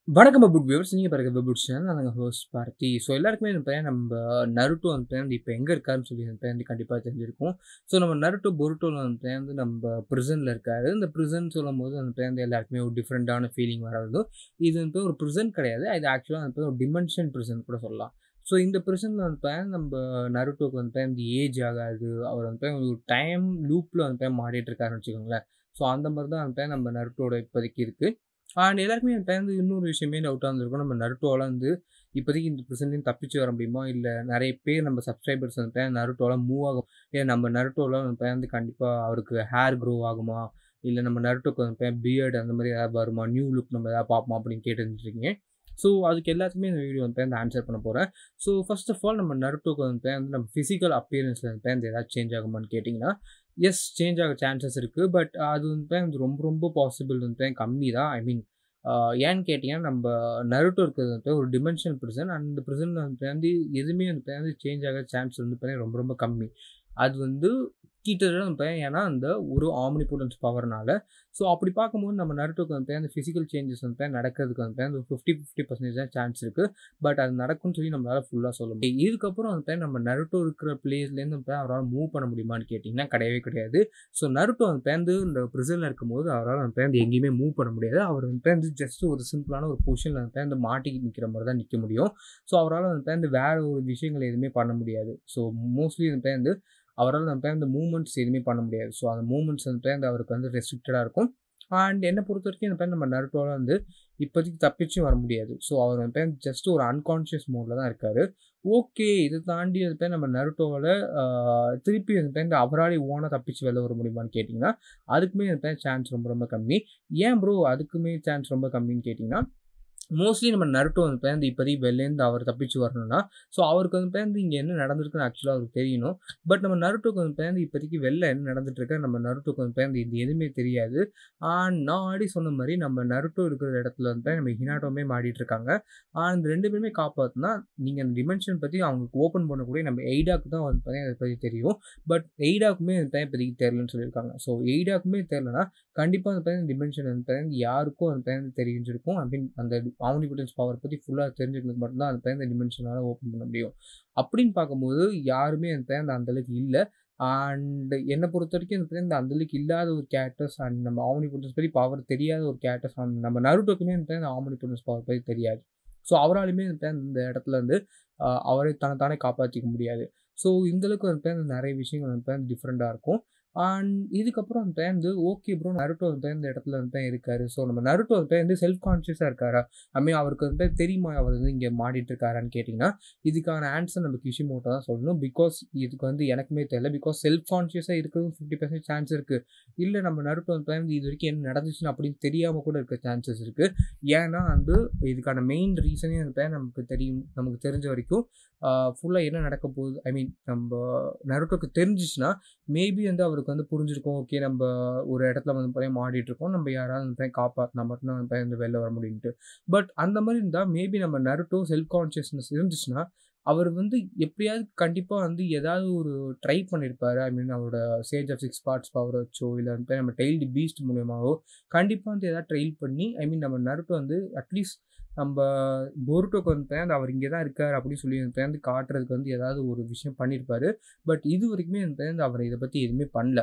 வணக்கம் பபுட் வியூவர்ஸ் நீங்கள் பிறகு பபுட் சேனல் நாங்கள் ஹோஸ்ட் பார்த்தி ஸோ எல்லாருக்குமே இந்த பையன் நம்ம நருட்டோ அந்த பையன் இப்போ எங்கே இருக்காருன்னு சொல்லி அந்த பையன் கண்டிப்பாக தெரிஞ்சிருக்கும் ஸோ நம்ம நருட்டோ பொருட்டோவில் அந்த பையன் வந்து நம்ம ப்ரிசனில் இருக்காரு இந்த ப்ரிசன் சொல்லும் போது அந்த பையன் எல்லாருக்குமே ஒரு டிஃப்ரெண்ட்டான ஃபீலிங் வராது இது வந்து ஒரு ப்ரிசன் கிடையாது இது ஆக்சுவலாக அந்த ஒரு டிமென்ஷன் ப்ரிசன் கூட சொல்லலாம் ஸோ இந்த ப்ரிசனில் வந்து பையன் நம்ம நருட்டோக்கு வந்து பையன் இந்த ஏஜ் ஆகாது அவர் வந்து பையன் ஒரு டைம் லூப்பில் வந்து பையன் மாடிட்டு இருக்காருன்னு வச்சுக்கோங்களேன் ஸோ அந்த மாதிரி தான் அந்த பையன் நம்ம நருட்டோட இப்போதைக்கு இருக்குது அண்ட் எல்லாருக்குமே என் டைம் இன்னொரு விஷயமே டவுட்டாக இருந்திருக்கும் நம்ம நருட்டோவில் வந்து இப்போதைக்கு இந்த ப்ரெசன்ட்லையும் தப்பிச்சு வர முடியுமா இல்லை நிறைய பேர் நம்ம சப்ஸ்கிரைபர்ஸ் வந்து பையன் நருட்டோவில் மூவ் ஆகும் ஏன் நம்ம நருட்டோவில் வந்து பையன் வந்து கண்டிப்பாக அவருக்கு ஹேர் க்ரோ ஆகுமா இல்லை நம்ம நருட்டோக்கு வந்து பையன் பியர்டு அந்த மாதிரி ஏதாவது வருமா நியூ லுக் நம்ம எதாவது பார்ப்போமா அப்படின்னு கேட்டுருந்துருக்கீங்க ஸோ அதுக்கு எல்லாத்துக்குமே இந்த வீடியோ வந்து வந்து ஆன்சர் பண்ண போகிறேன் ஸோ ஃபர்ஸ்ட் ஆஃப் ஆல் நம்ம நருட்டோக்கு வந்து வந்து நம்ம ஃபிசிக்கல் அப்பியரன்ஸில் வந்து வந்து ஏதாவது சேஞ்ச் ஆகுமான்னு கேட்டிங்கன்னா எஸ் சேஞ்ச் ஆக சான்சஸ் இருக்குது பட் அது வந்து வந்து ரொம்ப ரொம்ப பாசிபிள் வந்து கம்மி தான் ஐ மீன் ஏன்னு கேட்டிங்கன்னா நம்ம நருட்டோ இருக்கிறது வந்து ஒரு டிமென்ஷனல் ப்ரிசன் அந்த ப்ரிசனில் வந்து வந்து எதுவுமே வந்து சேஞ்ச் ஆக சான்ஸ் வந்து ரொம்ப ரொம்ப கம்மி அது வந்து கிட்டத்தட்ட வந்து ஏன்னா அந்த ஒரு ஆம்னிபோட்டன்ஸ் பவர்னால ஸோ அப்படி பார்க்கும்போது நம்ம நருட்டோக்கு வந்து அந்த ஃபிசிக்கல் சேஞ்சஸ் வந்து நடக்கிறதுக்கு வந்து அந்த ஃபிஃப்டி ஃபிஃப்டி பர்சன்டேஜ் தான் சான்ஸ் இருக்குது பட் அது நடக்கும்னு சொல்லி நம்மளால் ஃபுல்லாக சொல்ல முடியும் இதுக்கப்புறம் வந்து நம்ம நருட்டோ இருக்கிற பிளேஸ்லேருந்து வந்து அவரால் மூவ் பண்ண முடியுமான்னு கேட்டிங்கன்னா கிடையவே கிடையாது ஸோ நருட்டோ வந்து பேருந்து இந்த ப்ரிசனில் இருக்கும்போது அவரால் வந்து பேருந்து எங்கேயுமே மூவ் பண்ண முடியாது அவர் வந்து பேருந்து ஜஸ்ட் ஒரு சிம்பிளான ஒரு பொசிஷனில் வந்து பேருந்து மாட்டிக்கு நிற்கிற மாதிரி தான் நிற்க முடியும் ஸோ அவரால் வந்து பேருந்து வேறு ஒரு விஷயங்கள் எதுவுமே பண்ண முடியாது ஸோ மோஸ்ட்லி வந்து பேருந்து அவரால் நம்ம இந்த மூமெண்ட்ஸ் எதுவுமே பண்ண முடியாது ஸோ அந்த மூமெண்ட்ஸ் வந்து அந்த அவருக்கு வந்து ரெஸ்ட்ரிக்டடாக இருக்கும் அண்ட் என்னை பொறுத்த வரைக்கும் இந்த பேர் நம்ம நருட்டோவில் வந்து இப்போதைக்கு தப்பிச்சும் வர முடியாது ஸோ அவர் வந்து ஜஸ்ட் ஒரு அன்கான்ஷியஸ் மோடில் தான் இருக்கார் ஓகே இதை தாண்டி அது பேர் நம்ம நருட்டோவில் திருப்பி அந்த பேர் அவராலே ஓனாக தப்பிச்சு வெளில வர முடியுமான்னு கேட்டிங்கன்னா அதுக்குமே அந்த பேர் சான்ஸ் ரொம்ப ரொம்ப கம்மி ஏன் ப்ரோ அதுக்குமே சான்ஸ் ரொம்ப கம்மின்னு கேட்டிங்கன்னா மோஸ்ட்லி நம்ம நருட்டோ வந்து பேருந்து இப்போதைக்கு வெளிலேருந்து அவர் தப்பிச்சு வரணும்னா ஸோ அவருக்கு வந்து பேருந்து இங்கே என்ன நடந்திருக்குன்னு ஆக்சுவலாக அவருக்கு தெரியணும் பட் நம்ம நருட்டோக்கு வந்து பேருந்து இப்போதைக்கு வெளில என்ன நடந்துட்டு இருக்க நம்ம நருட்டோக்கு வந்து பேருந்து இது எதுவுமே தெரியாது நான் ஆடி சொன்ன மாதிரி நம்ம நருட்டோ இருக்கிற இடத்துல வந்து நம்ம ஹினாட்டோமே மாடிட்டு இருக்காங்க அந்த ரெண்டு பேருமே காப்பாற்றினா நீங்கள் அந்த டிமென்ஷன் பற்றி அவங்களுக்கு ஓப்பன் பண்ணக்கூடிய நம்ம எய்டாக்கு தான் வந்து பார்த்தீங்கன்னா அதை பற்றி தெரியும் பட் எய்டாக்குமே வந்து இப்போதைக்கு தெரிலன்னு சொல்லியிருக்காங்க ஸோ எய்டாக்குமே தெரிலனா கண்டிப்பாக அந்த பார்த்தீங்கன்னா டிமென்ஷன் வந்து பார்த்தீங்கன்னா யாருக்கும் அந்த பார்த்தீங்கன்னா தெரிஞ்சிருக்கும் ஐ மீன் அந்த ஆம்னிபுட்டன்ஸ் பவர் பற்றி ஃபுல்லாக தெரிஞ்சுக்கிறது மட்டும்தான் அந்த பேர் டிமென்ஷனால் ஓப்பன் பண்ண முடியும் அப்படின்னு பார்க்கும்போது யாருமே அந்த பேர் அந்தளவுக்கு இல்லை அண்ட் என்னை பொறுத்த வரைக்கும் அந்த பேர் அந்தளவுக்கு இல்லாத ஒரு கேரக்டர்ஸ் அண்ட் நம்ம ஆம்னிபுட்டன்ஸ் பற்றி பவர் தெரியாத ஒரு கேரக்டர்ஸ் அண்ட் நம்ம நருட்டோக்குமே அந்த பேர் ஆம்னிபுட்டன்ஸ் பவர் பற்றி தெரியாது ஸோ அவராலுமே அந்த பேர் இந்த இடத்துல இருந்து அவரை தனத்தானே காப்பாற்றிக்க முடியாது ஸோ இந்தளவுக்கு அந்த பேர் நிறைய விஷயங்கள் அந்த பேர் டிஃப்ரெண்ட்டாக இருக்கும் அண்ட் இதுக்கப்புறம் அந்த பையன் வந்து ஓகே ப்ரோ நருட்டோ வந்து இந்த இடத்துல வந்து தான் இருக்காரு ஸோ நம்ம நருட்டோ வந்து வந்து செல்ஃப் கான்ஷியஸாக இருக்காரா ஐ மீன் அவருக்கு வந்து தெரியுமா அவர் வந்து இங்கே மாடிட்டு இருக்காரான்னு கேட்டிங்கன்னா இதுக்கான ஆன்சர் நம்ம கிஷிமோட்டோ தான் சொல்லணும் பிகாஸ் இதுக்கு வந்து எனக்குமே தெரியல பிகாஸ் செல்ஃப் கான்ஷியஸாக இருக்கிறது ஃபிஃப்டி பர்சன்ட் சான்ஸ் இருக்குது இல்லை நம்ம நருட்டோ வந்து இது வரைக்கும் என்ன நடந்துச்சுன்னு அப்படின்னு தெரியாமல் கூட இருக்க சான்சஸ் இருக்குது ஏன்னா வந்து இதுக்கான மெயின் ரீசனே அந்த பேர் நமக்கு தெரியும் நமக்கு தெரிஞ்ச வரைக்கும் ஃபுல்லாக என்ன நடக்க போகுது ஐ மீன் நம்ம நருட்டோக்கு தெரிஞ்சிச்சுன்னா மேபி வந்து அவருக்கு வந்து புரிஞ்சிருக்கும் ஓகே நம்ம ஒரு இடத்துல வந்து பையன் மாடிட்டு இருக்கோம் நம்ம யாராவது அந்த பையன் காப்பாற்றினா மட்டும்தான் அந்த பையன் வந்து வெளில வர முடியும்ட்டு பட் அந்த மாதிரி இருந்தால் மேபி நம்ம நருட்டோ செல்ஃப் கான்ஷியஸ்னஸ் இருந்துச்சுன்னா அவர் வந்து எப்படியாவது கண்டிப்பாக வந்து ஏதாவது ஒரு ட்ரை பண்ணியிருப்பாரு ஐ மீன் அவரோட sage of six paths power வச்சோ இல்லை வந்து நம்ம டெய்ல்டு பீஸ்ட் மூலியமாகவோ கண்டிப்பாக வந்து எதாவது ட்ரைல் பண்ணி ஐ மீன் நம்ம நருட்டோ வந்து அட்லீஸ்ட் நம்ம போருட்டோக்கு வந்து அந்த அவர் இங்கே தான் இருக்கார் அப்படின்னு சொல்லி வந்து காட்டுறதுக்கு வந்து ஏதாவது ஒரு விஷயம் பண்ணியிருப்பாரு பட் இது வரைக்குமே வந்து அவர் இதை பற்றி எதுவுமே பண்ணல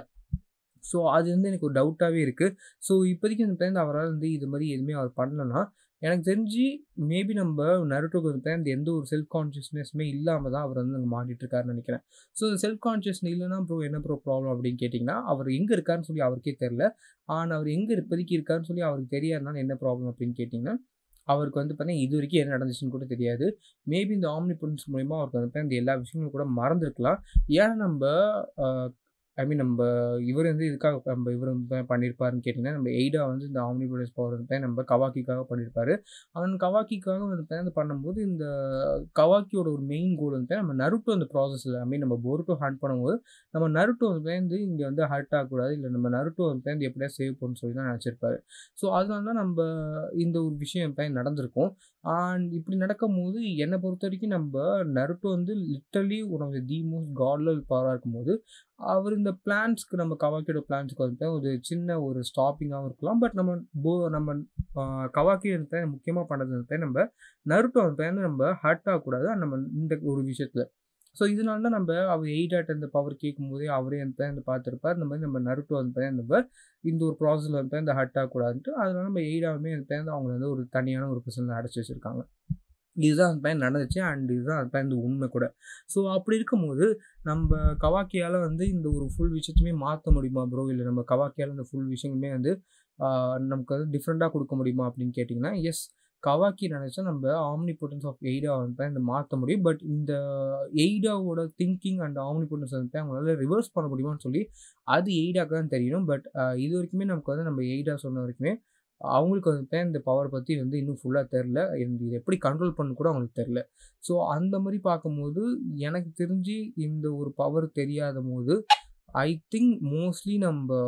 ஸோ அது வந்து எனக்கு ஒரு டவுட்டாகவே இருக்குது ஸோ இப்போதைக்கு அந்த பேருந்து அவரால் வந்து இது மாதிரி எதுவுமே அவர் பண்ணலன்னா எனக்கு தெரிஞ்சு மேபி நம்ம நருட்டோக்கு வந்து அந்த எந்த ஒரு செல்ஃப் கான்ஷியஸ்னஸுமே இல்லாமல் தான் அவர் வந்து அங்கே மாட்டிட்டு இருக்காருன்னு நினைக்கிறேன் ஸோ இந்த செல்ஃப் கான்ஷியஸ் இல்லைனா ப்ரோ என்ன ப்ரோ ப்ராப்ளம் அப்படின்னு கேட்டிங்கன்னா அவர் எங்கே இருக்காருன்னு சொல்லி அவருக்கே தெரில ஆனால் அவர் எங்கே இப்போதைக்கு இருக்காருன்னு சொல்லி அவருக்கு தெரியாதுனால என்ன ப்ராப்ளம் அப்படின்னு கேட்டிங்கன்னா அவருக்கு வந்து பார்த்தீங்கன்னா இது வரைக்கும் என்ன நடந்துச்சுன்னு கூட தெரியாது மேபி இந்த ஆம்னிபுட்டன்ஸ் மூலிமா அவருக்கு வந்து அந்த எல்லா விஷயங்களும் கூட மறந்துருக்கலாம் ஏன்னா நம்ம ஐ மீன் நம்ம இவர் வந்து இதுக்காக நம்ம இவர் வந்து பண்ணியிருப்பாருன்னு கேட்டிங்கன்னா நம்ம எய்டா வந்து இந்த ஆம்னிபுடஸ் பவர் வந்து நம்ம கவாக்கிக்காக பண்ணியிருப்பாரு அவன் கவாக்கிக்காக வந்து வந்து பண்ணும்போது இந்த கவாக்கியோட ஒரு மெயின் கோல் வந்து நம்ம நருட்டோ அந்த ப்ராசஸில் ஐ மீன் நம்ம போருட்டோ ஹேண்ட் பண்ணும்போது நம்ம நருட்டோ வந்து இங்கே வந்து ஹர்ட் ஆகக்கூடாது இல்லை நம்ம நருட்டோ வந்து எப்படியா சேவ் பண்ணு சொல்லி தான் நினச்சிருப்பாரு ஸோ அதனால தான் நம்ம இந்த ஒரு விஷயம் இப்போ நடந்திருக்கும் அண்ட் இப்படி நடக்கும் போது என்னை பொறுத்த வரைக்கும் நம்ம நருட்டோ வந்து literally one of the most காட்லல் பவராக இருக்கும்போது அவர் இந்த பிளான்ஸ்க்கு நம்ம கவாக்கியோட பிளான்ஸ்க்கு வந்து ஒரு சின்ன ஒரு ஸ்டாப்பிங்காகவும் இருக்கலாம் பட் நம்ம போ நம்ம கவாக்கி வந்து முக்கியமாக பண்ணது வந்து நம்ம நருட்டோ வந்து நம்ம ஹர்ட் ஆகக்கூடாது நம்ம இந்த ஒரு விஷயத்தில் ஸோ இதனால தான் நம்ம அவர் எயிட் இந்த பவர் கேட்கும் போதே அவரே வந்து இந்த பார்த்துருப்பார் இந்த மாதிரி நம்ம நருட்டோ வந்து நம்ம இந்த ஒரு ப்ராசஸில் வந்து இந்த ஹர்ட் ஆகக்கூடாதுன்ட்டு அதனால நம்ம எயிடாவுமே வந்து அவங்க வந்து ஒரு தனியான ஒரு பர்சனில் அடைச்சி வச்சுருக்காங்க இதுதான் அந்த பையன் நடந்துச்சு அண்ட் இதுதான் அந்த பையன் உண்மை கூட ஸோ அப்படி இருக்கும்போது நம்ம கவாக்கியால் வந்து இந்த ஒரு ஃபுல் விஷயத்தையுமே மாற்ற முடியுமா ப்ரோ இல்லை நம்ம கவாக்கியால் இந்த ஃபுல் விஷயங்களுமே வந்து நமக்கு வந்து டிஃப்ரெண்ட்டாக கொடுக்க முடியுமா அப்படின்னு கேட்டிங்கன்னா எஸ் கவாக்கி நினச்சா நம்ம ஆம்னி பொட்டன்ஸ் ஆஃப் எய்டா வந்து இந்த மாற்ற முடியும் பட் இந்த எய்டாவோட திங்கிங் அண்ட் ஆம்னி பொட்டன்ஸ் வந்து அவங்களால ரிவர்ஸ் பண்ண முடியுமான்னு சொல்லி அது எய்டாக்கு தான் தெரியணும் பட் இது வரைக்குமே நமக்கு வந்து நம்ம எய்டா சொன்ன வரைக்குமே அவங்களுக்கு வந்து இந்த பவர் பற்றி வந்து இன்னும் ஃபுல்லாக தெரில இது எப்படி கண்ட்ரோல் பண்ண கூட அவங்களுக்கு தெரில ஸோ அந்த மாதிரி பார்க்கும்போது எனக்கு தெரிஞ்சு இந்த ஒரு பவர் தெரியாத போது ஐ திங்க் மோஸ்ட்லி நம்ம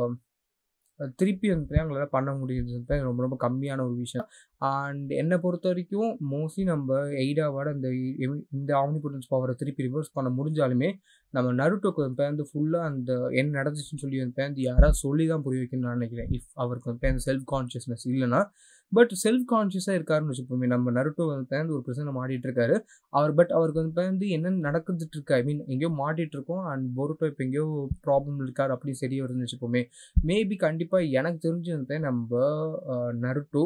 திருப்பி வந்து அவங்களால பண்ண முடியுது ரொம்ப ரொம்ப கம்மியான ஒரு விஷயம் அண்ட் என்னை பொறுத்த வரைக்கும் மோஸ்ட்லி நம்ம எய்டாவோட இந்த இந்த ஆம்னிபுட்டன்ஸ் பவரை திருப்பி ரிவர்ஸ் பண்ண முடிஞ்சாலுமே நம்ம நருட்டோக்கு வந்து ஃபுல்லாக அந்த என்ன நடந்துச்சுன்னு சொல்லி வந்து யாராவது சொல்லி தான் புரிய வைக்கணும்னு நான் நினைக்கிறேன் இஃப் அவருக்கு வந்து அந்த செல்ஃப் கான்ஷியஸ்னஸ் இல்லைன்னா பட் செல்ஃப் கான்ஷியஸாக இருக்காருன்னு வச்சுப்போமே நம்ம நருட்டோ வந்து ஒரு பிரச்சனை மாட்டிகிட்டு இருக்காரு அவர் பட் அவருக்கு வந்து என்ன நடக்குதுட்டு இருக்கு ஐ மீன் எங்கேயோ மாட்டிகிட்டு இருக்கோம் அண்ட் பொருட்டோ இப்போ எங்கேயோ ப்ராப்ளம் இருக்கார் அப்படி சரியாக வருதுன்னு வச்சுப்போமே மேபி கண்டிப்பாக எனக்கு தெரிஞ்சு வந்து நம்ம நருட்டோ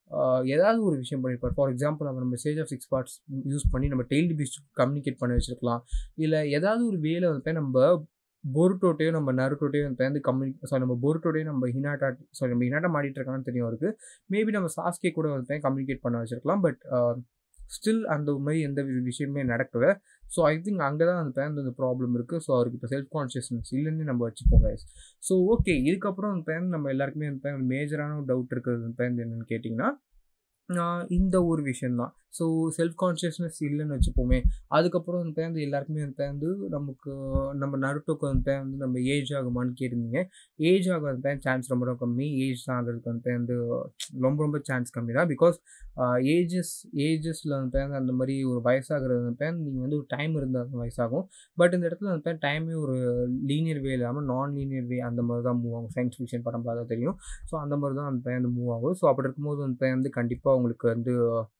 ஏதாவது ஒரு விஷயம் பண்ணியிருப்பார் ஃபார் எக்ஸாம்பிள் நம்ம நம்ம stage of six paths use பண்ணி நம்ம டெய்லி பீச் கம்யூனிகேட் பண்ண வச்சிருக்கலாம் இல்லை ஏதாவது ஒரு வேலை வந்து நம்ம பொருட்டோட்டையும் நம்ம நருட்டோட்டையும் வந்து கம்யூனி சாரி நம்ம பொருட்டோடையும் நம்ம ஹினாட்டா சாரி நம்ம ஹினாட்டா மாடிட்டு இருக்கான்னு தெரியும் அவருக்கு மேபி நம்ம சாஸ்கே கூட வந்து கம்யூனிகேட் பண்ண வச்சிருக்கலாம் பட் ஸ்டில் அந்த மாதிரி எந்த விஷயமே நடக்கல ஸோ ஐ திங்க் அங்கே தான் அந்த பேண்ட் அந்த ப்ராப்ளம் இருக்குது ஸோ அவருக்கு இப்போ செல்ஃப் கான்ஷியஸ்னஸ் இல்லைன்னு நம்ம வச்சுப்போம் கைஸ் ஸோ ஓகே இதுக்கப்புறம் அந்த பேண்ட் நம்ம எல்லாருக்குமே அந்த பேண்ட் மேஜரான டவுட் இருக்கிறது அந்த பேண்ட் என்னென்னு கேட்டிங்கன்னா இந்த ஒரு விஷயந்தான் ஸோ செல்ஃப் கான்ஷியஸ்னஸ் இல்லைன்னு வச்சுப்போமே அதுக்கப்புறம் வந்து வந்து எல்லாருக்குமே வந்து வந்து நமக்கு நம்ம நருட்டோக்கு வந்து வந்து நம்ம ஏஜ் ஆகுமான்னு கேட்டிருந்தீங்க ஏஜ் ஆக வந்து சான்ஸ் ரொம்ப ரொம்ப கம்மி ஏஜ் ஆகிறதுக்கு வந்து வந்து ரொம்ப ரொம்ப சான்ஸ் கம்மி தான் பிகாஸ் ஏஜஸ் ஏஜஸில் வந்து அந்த மாதிரி ஒரு வயசாகிறது வந்து நீங்கள் வந்து ஒரு டைம் இருந்தால் அந்த வயசாகும் பட் இந்த இடத்துல வந்து டைமே ஒரு லீனியர் வே இல்லாமல் நான் லீனியர் வே அந்த மாதிரி தான் மூவ் ஆகும் சயின்ஸ் ஃபிக்ஷன் படம் பார்த்தா தெரியும் ஸோ அந்த மாதிரி தான் அந்த வந்து மூவ் ஆகும் ஸோ அப்படி இருக்கும்போது வந்து வந்து கண்டிப்பாக உங்களுக்கு வந்து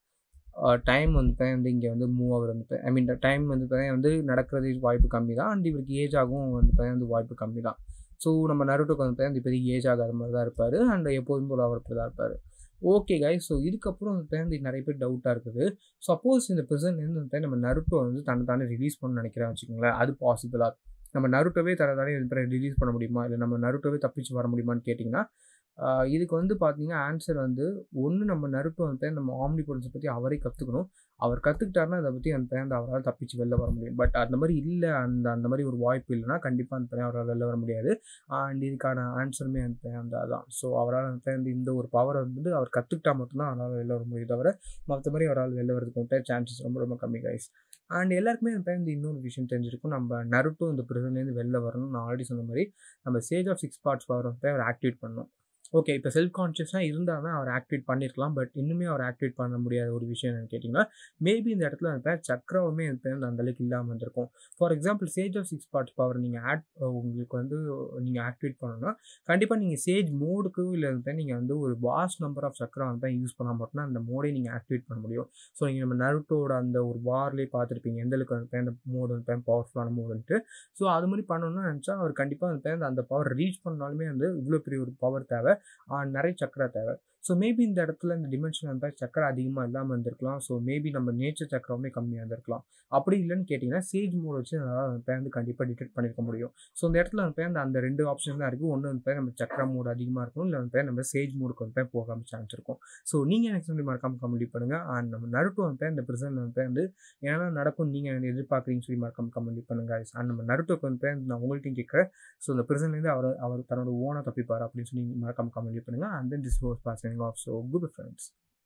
டைம் வந்து வந்து இங்கே வந்து மூவ் ஆகுறது வந்து ஐ மீன் டைம் வந்து வந்து நடக்கிறது வாய்ப்பு கம்மி தான் அண்ட் இவருக்கு ஏஜ் ஆகும் வந்து வந்து வாய்ப்பு கம்மி தான் ஸோ நம்ம நருட்டுக்கு வந்து வந்து இப்போதைக்கு ஏஜ் ஆகாத மாதிரி தான் இருப்பார் அண்ட் எப்போதும் போல் அவர் தான் இருப்பார் ஓகே கைஸ் ஸோ இதுக்கப்புறம் வந்து நிறைய பேர் டவுட்டாக இருக்குது சப்போஸ் இந்த ப்ரெசன்ட்லேருந்து வந்து நம்ம நருட்டோ வந்து தன்னை தானே ரிலீஸ் பண்ண நினைக்கிறேன் வச்சுக்கோங்களேன் அது பாசிபிளாக நம்ம நருட்டோவே தர தானே ரிலீஸ் பண்ண முடியுமா இல்லை நம்ம நருட்டோவே தப்பிச்சு வர முடியுமான்னு கேட்டிங்கன்னா இதுக்கு வந்து பார்த்தீங்கன்னா ஆன்சர் வந்து ஒன்று நம்ம நருட்டோ வந்து நம்ம ஆம்னி பொருட்ஸை பற்றி அவரே கற்றுக்கணும் அவர் கற்றுக்கிட்டாருன்னா அதை பற்றி அந்த பையன் அவரால் தப்பிச்சு வெளில வர முடியும் பட் அந்த மாதிரி இல்லை அந்த அந்த மாதிரி ஒரு வாய்ப்பு இல்லைன்னா கண்டிப்பாக அந்த பையன் அவரால் வெளில வர முடியாது அண்ட் இதுக்கான ஆன்சருமே அந்த பையன் வந்து அதான் ஸோ அவரால் அந்த பையன் இந்த ஒரு பவரை வந்து அவர் கற்றுக்கிட்டா மட்டும்தான் அவரால் வெளில வர முடியும் தவிர மற்ற மாதிரி அவரால் வெளில வரதுக்கு வந்து சான்சஸ் ரொம்ப ரொம்ப கம்மி கைஸ் அண்ட் எல்லாருக்குமே அந்த பையன் இன்னொரு விஷயம் தெரிஞ்சிருக்கும் நம்ம நருட்டும் இந்த ப்ரிசன்லேருந்து வெளில வரணும் நான் ஆல்ரெடி சொன்ன மாதிரி நம்ம stage of six paths power வந்து அவர் ஆக்டிவேட் பண்ணணும் ஓகே இப்போ செல்ஃப் கான்ஷியஸாக இருந்தால் தான் அவர் ஆக்டிவேட் பண்ணியிருக்கலாம் பட் இன்னுமே அவர் ஆக்டிவேட் பண்ண முடியாத ஒரு விஷயம் என்னன்னு கேட்டிங்கன்னா மேபி இந்த இடத்துல அந்த பேர் சக்கரவுமே அந்த பேர் அந்த அளவுக்கு இல்லாமல் இருந்திருக்கும் for example sage of six paths power நீங்கள் ஆட் உங்களுக்கு வந்து நீங்கள் ஆக்டிவேட் பண்ணணும்னா கண்டிப்பாக நீங்கள் சேஜ் மோடுக்கு இல்லை வந்து நீங்கள் வந்து ஒரு வாஸ் நம்பர் ஆஃப் சக்கரம் வந்து யூஸ் பண்ணால் மட்டும்தான் அந்த மோடை நீங்கள் ஆக்டிவேட் பண்ண முடியும் ஸோ நீங்கள் நம்ம நருட்டோட அந்த ஒரு வார்லேயே பார்த்துருப்பீங்க எந்த அளவுக்கு வந்து அந்த மோடு வந்து பவர்ஃபுல்லான மோடுன்ட்டு ஸோ அது மாதிரி பண்ணணும்னு நினச்சா அவர் கண்டிப்பாக வந்து அந்த பவர் ரீச் பண்ணாலுமே வந்து இவ்வளோ பெரிய ஒரு பவர் தேவை நிறைய சக்கரை தேவை ஸோ மேபி இந்த இடத்துல இந்த டிமென்ஷன் வந்து சக்கரை அதிகமாக இல்லாமல் இருந்திருக்கலாம் ஸோ மேபி நம்ம நேச்சர் சக்கரமே கம்மியாக இருந்திருக்கலாம் அப்படி இல்லைன்னு கேட்டிங்கன்னா சேஜ் மோட் வச்சு நம்மளால் வந்து கண்டிப்பாக டிடெக்ட் பண்ணியிருக்க முடியும் ஸோ இந்த இடத்துல வந்து அந்த அந்த ரெண்டு ஆப்ஷன் தான் இருக்குது ஒன்று வந்து நம்ம சக்கர மோட் அதிகமாக இருக்கும் இல்லை வந்து நம்ம சேஜ் மோடுக்கு வந்து போகாமல் சான்ஸ் இருக்கும் ஸோ நீங்கள் எனக்கு சொல்லி மறக்காமல் கமெண்ட் பண்ணுங்கள் அண்ட் நம்ம நருட்டு வந்து இந்த ப்ரெசன்ட் வந்து வந்து ஏன்னா நடக்கும் நீங்கள் எதிர்பார்க்குறீங்கன்னு சொல்லி மறக்காமல் கமெண்ட் பண்ணுங்கள் அண்ட் நம்ம நருட்டுக்கு வந்து நான் உங்கள்கிட்டையும் கேட்குறேன் ஸோ இந்த ப்ரெசன்ட்லேருந்து அவர் அவர் தன்னோட ஓனாக தப்பிப்பார் அப்படின்னு சொல்லி மறக்காமல் கமெண்ட் பண்ணுங்கள் and then this was passing off. So, good friends.